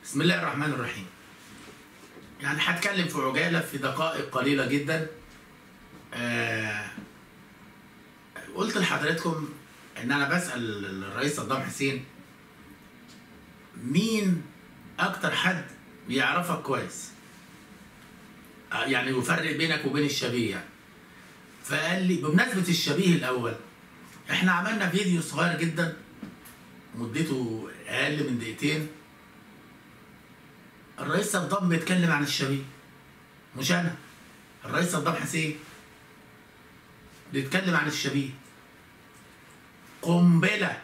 بسم الله الرحمن الرحيم يعني هتكلم في عجالة في دقائق قليلة جدا آه قلت لحضراتكم ان انا بسأل الرئيس صدام حسين مين اكتر حد بيعرفك كويس آه يعني يفرق بينك وبين الشبيه يعني فقال لي بمناسبة الشبيه الاول احنا عملنا فيديو صغير جدا مدته اقل من دقيقتين الرئيس صدام بيتكلم عن الشبيه مش انا الرئيس صدام حسين بيتكلم عن الشبيه قنبله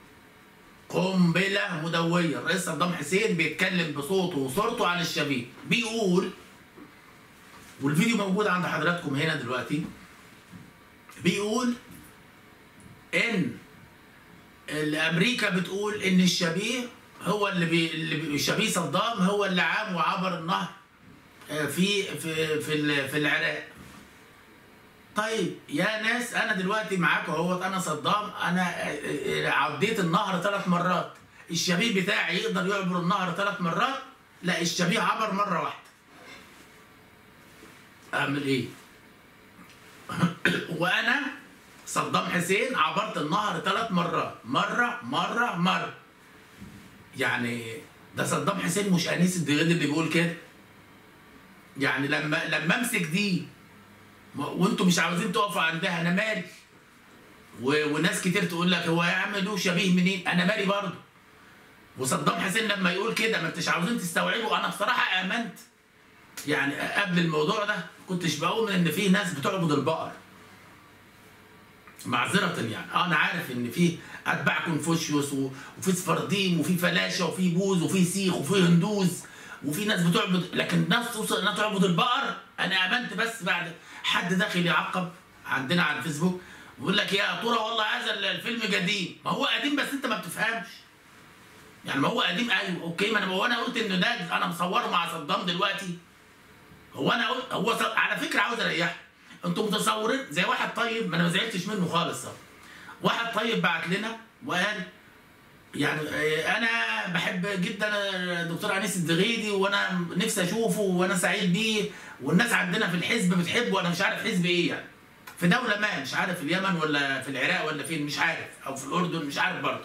قنبله مدويه الرئيس صدام حسين بيتكلم بصوته وصورته عن الشبيه بيقول والفيديو موجود عند حضراتكم هنا دلوقتي بيقول ان امريكا بتقول ان الشبيه هو اللي, بي... اللي بي... شبيه صدام هو اللي عام وعبر النهر في في في, في العراق طيب يا ناس انا دلوقتي معاكم اهوت انا صدام انا عديت النهر ثلاث مرات الشبيه بتاعي يقدر يعبر النهر ثلاث مرات لا الشبيه عبر مره واحده اعمل ايه وانا صدام حسين عبرت النهر ثلاث مرات مره مره مره يعني ده صدام حسين مش انيس الدغيد اللي بيقول كده يعني لما لما امسك دي وانتم مش عاوزين تقفوا عندها انا مالي و... وناس كتير تقول لك هو يا عم له شبيه منين انا مالي برضه وصدام حسين لما يقول كده ما انتش عاوزين تستوعبوا انا بصراحه امنت يعني قبل الموضوع ده كنتش بقول ان في ناس بتعبد البقر معذرة يعني اه انا عارف ان في اتباع كونفوشيوس وفي سفرديم وفي فلاشة وفي بوذ وفي سيخ وفي هندوز وفي ناس بتعبد لكن ناس توصل انها تعبد البقر انا امنت بس بعد حد داخل يعقب عندنا على الفيسبوك بيقول لك يا ترى والله هذا الفيلم قديم ما هو قديم بس انت ما بتفهمش يعني ما هو قديم ايوه اوكي ما انا هو انا قلت انه ده انا مصوره مع صدام دلوقتي هو انا قلت هو على فكره عاوز اريحك انتوا متصورين زي واحد طيب ما انا ما زعلتش منه خالص واحد طيب بعت لنا وقال يعني انا بحب جدا الدكتور انيس الدغيدي وانا نفسي اشوفه وانا سعيد بيه والناس عندنا في الحزب بتحبه وانا مش عارف حزب ايه يعني في دوله ما مش عارف في اليمن ولا في العراق ولا فين مش عارف او في الاردن مش عارف برضه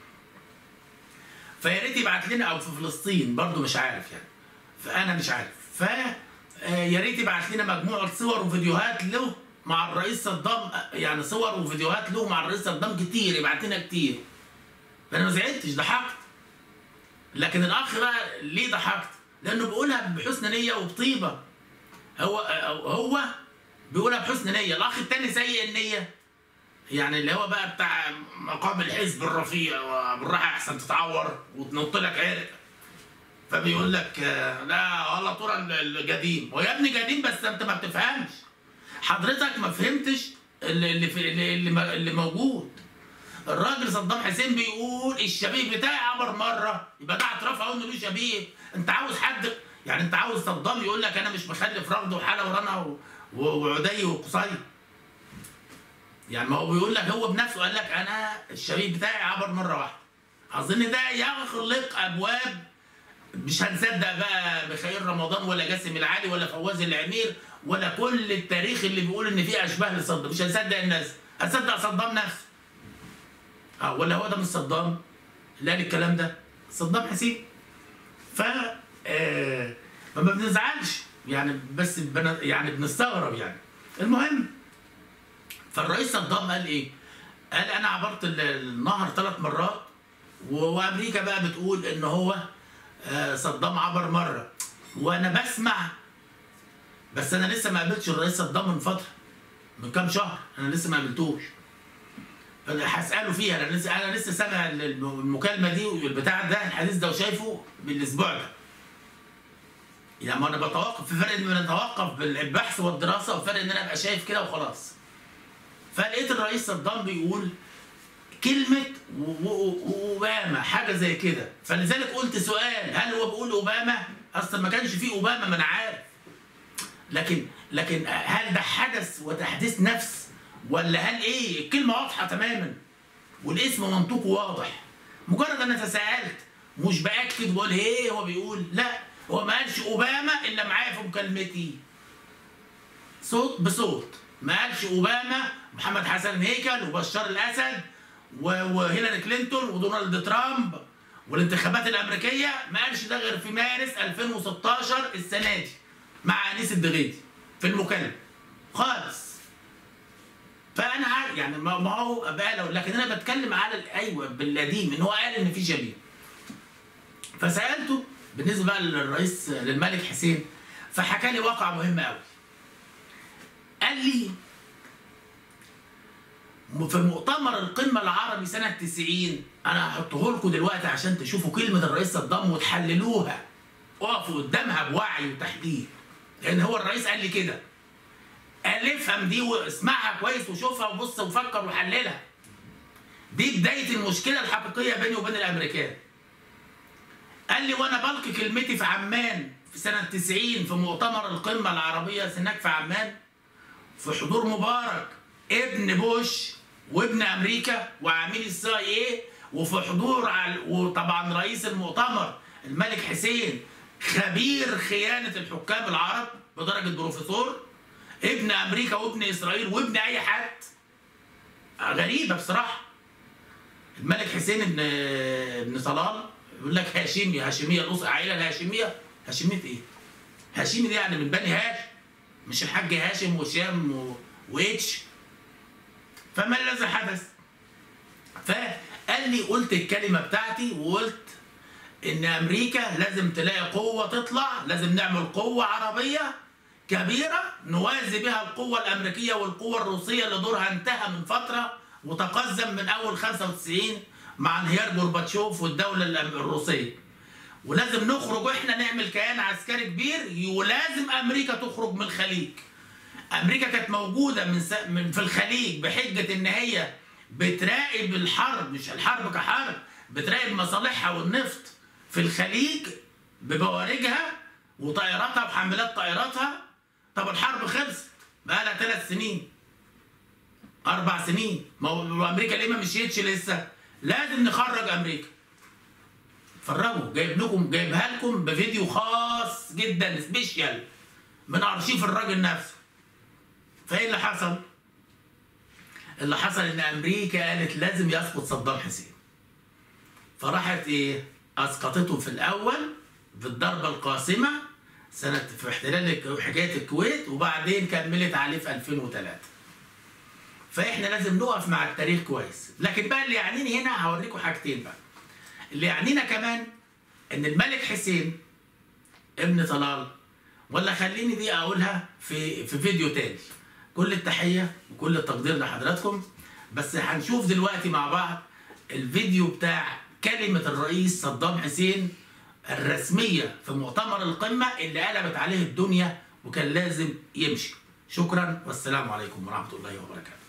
فيا ريت يبعت لنا او في فلسطين برضه مش عارف يعني فانا مش عارف ف يا ريت يبعت لنا مجموعه صور وفيديوهات له مع الرئيس صدام يعني صور وفيديوهات له مع الرئيس صدام كتير يبعت لنا كتير فانا ما زعلتش ضحكت لكن الاخ بقى ليه ضحكت؟ لانه بيقولها بحسن نيه وبطيبه هو هو بيقولها بحسن نيه الاخ التاني سيء النيه يعني اللي هو بقى بتاع مقام الحزب الرفيع وبالراحه احسن تتعور وتنط لك عرق فبيقول لك لا والله طول القديم ويا ابني قديم بس انت ما بتفهمش حضرتك ما فهمتش اللي اللي, في اللي, اللي موجود الراجل صدام حسين بيقول الشبيه بتاعي عبر مره يبقى ده اعتراف اهو انه له شبيه انت عاوز حد يعني انت عاوز صدام يقول لك انا مش مخلف رغد وحاله ورنا وعدي وقصي يعني ما هو بيقول لك هو بنفسه قال لك انا الشبيه بتاعي عبر مره واحده اظن ده يغلق ابواب مش هنصدق بقى ميخائيل رمضان ولا جاسم العالي ولا فواز العمير ولا كل التاريخ اللي بيقول ان في اشباه لصدام مش هنصدق الناس هنصدق صدام نفسه اه ولا هو ده مش صدام اللي قال الكلام ده صدام حسين ف آه فما بنزعلش يعني بس بنا يعني بنستغرب يعني المهم فالرئيس صدام قال ايه؟ قال انا عبرت النهر ثلاث مرات وامريكا بقى بتقول ان هو صدام عبر مره وانا بسمع بس انا لسه ما قابلتش الرئيس صدام من فتره من كام شهر انا لسه ما قابلتوش هساله فيها انا لسه انا لسه سامع المكالمه دي والبتاع ده الحديث ده وشايفه بالاسبوع ده يعني ما انا بتوقف في فرق ان انا اتوقف بالبحث والدراسه وفرق ان انا ابقى شايف كده وخلاص فلقيت الرئيس صدام بيقول كلمة أوباما حاجة زي كده فلذلك قلت سؤال هل هو بيقول أوباما؟ أصلا ما كانش فيه أوباما ما أنا عارف لكن لكن هل ده حدث وتحديث نفس ولا هل إيه؟ الكلمة واضحة تماما والاسم منطوقه واضح مجرد أنا تساءلت مش باكد بقول ايه هو بيقول لا هو ما قالش اوباما الا معايا في مكالمتي صوت بصوت ما قالش اوباما محمد حسن هيكل وبشار الاسد و- وهيلاري كلينتون ودونالد ترامب والانتخابات الامريكيه ما قالش ده غير في مارس 2016 السنه دي مع انيس الدغيدي في المكالمه خالص فانا عارف يعني ما ما هو بقى لو لكن انا بتكلم على ال- ايوه بالقديم ان هو قال ان في شبيه فسالته بالنسبه بقى للرئيس للملك حسين فحكى لي واقعه مهمه قوي قال لي في مؤتمر القمه العربي سنه 90 انا هحطه لكم دلوقتي عشان تشوفوا كلمه الرئيس صدام وتحللوها اقفوا قدامها بوعي وتحليل لان هو الرئيس قال لي كده قال لي افهم دي واسمعها كويس وشوفها وبص وفكر وحللها دي بدايه المشكله الحقيقيه بيني وبين الامريكان قال لي وانا بلقي كلمتي في عمان في سنه 90 في مؤتمر القمه العربيه هناك في عمان في حضور مبارك ابن بوش وابن امريكا وعميل السي اي وفي حضور عل- وطبعا رئيس المؤتمر الملك حسين خبير خيانه الحكام العرب بدرجه بروفيسور ابن امريكا وابن اسرائيل وابن اي حد غريبه بصراحه الملك حسين ابن ابن طلال يقول لك هاشمي هاشميه الأس- العائله الهاشميه هاشميه ايه؟ هاشمي دي يعني من بني هاشم مش الحاج هاشم وشام و... واتش فما الذي حدث؟ فقال لي قلت الكلمه بتاعتي وقلت ان امريكا لازم تلاقي قوه تطلع لازم نعمل قوه عربيه كبيره نوازي بها القوه الامريكيه والقوه الروسيه اللي دورها انتهى من فتره وتقزم من اول 95 مع انهيار جورباتشوف والدوله الأم- الروسيه ولازم نخرج واحنا نعمل كيان عسكري كبير ولازم امريكا تخرج من الخليج امريكا كانت موجوده من, س... من في الخليج بحجه ان هي بتراقب الحرب مش الحرب كحرب بتراقب مصالحها والنفط في الخليج ببوارجها وطائراتها وحاملات طائراتها طب الحرب خلصت بقى لها ثلاث سنين اربع سنين ما هو امريكا ليه ما مشيتش لسه لازم نخرج امريكا اتفرجوا جايب لكم جايبها لكم بفيديو خاص جدا سبيشال من ارشيف الراجل نفسه فايه اللي حصل؟ اللي حصل ان امريكا قالت لازم يسقط صدام حسين فراحت ايه؟ اسقطته في الاول بالضربه القاسمه سنه في احتلال الك- حكايه الكويت وبعدين كملت عليه في 2003 فاحنا لازم نقف مع التاريخ كويس لكن بقى اللي يعنيني هنا هوريكم حاجتين بقى اللي يعنينا كمان ان الملك حسين ابن طلال ولا خليني دي اقولها في في فيديو تاني كل التحيه وكل التقدير لحضراتكم بس هنشوف دلوقتي مع بعض الفيديو بتاع كلمه الرئيس صدام حسين الرسميه في مؤتمر القمه اللي قلبت عليه الدنيا وكان لازم يمشي شكرا والسلام عليكم ورحمه الله وبركاته